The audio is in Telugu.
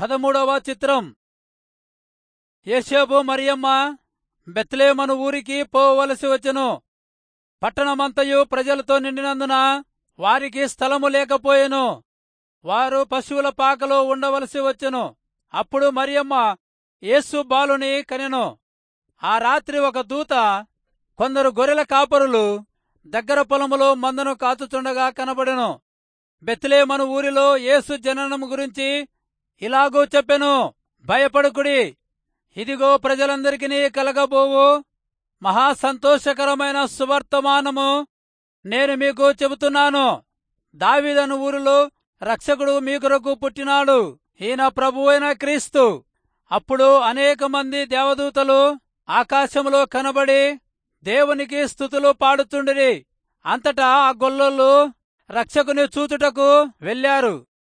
పదమూడవ చిత్రం యేషేబు మరియమ్మ బెత్లేమను ఊరికి పోవలసి వచ్చెను పట్టణమంతయు ప్రజలతో నిండినందున వారికి స్థలము లేకపోయెను వారు పశువుల పాకలో ఉండవలసి వచ్చెను అప్పుడు మరియమ్మ యేసు బాలుని కనెను ఆ రాత్రి ఒక దూత కొందరు గొర్రెల కాపరులు దగ్గర పొలములో మందను కాచుచుండగా కనబడెను బెత్లేమను ఊరిలో యేసు జననము గురించి ఇలాగూ చెప్పెను భయపడుకుడి ఇదిగో ప్రజలందరికీ కలగబోవు మహా సంతోషకరమైన సువర్తమానము నేను మీకు చెబుతున్నాను దావీదను ఊరిలో రక్షకుడు మీ కొరకు పుట్టినాడు ఈయన ప్రభువైన క్రీస్తు అప్పుడు అనేక మంది దేవదూతలు ఆకాశములో కనబడి దేవునికి స్థుతులు పాడుతుండిరి అంతటా ఆ గొల్లలు రక్షకుని చూచుటకు వెళ్లారు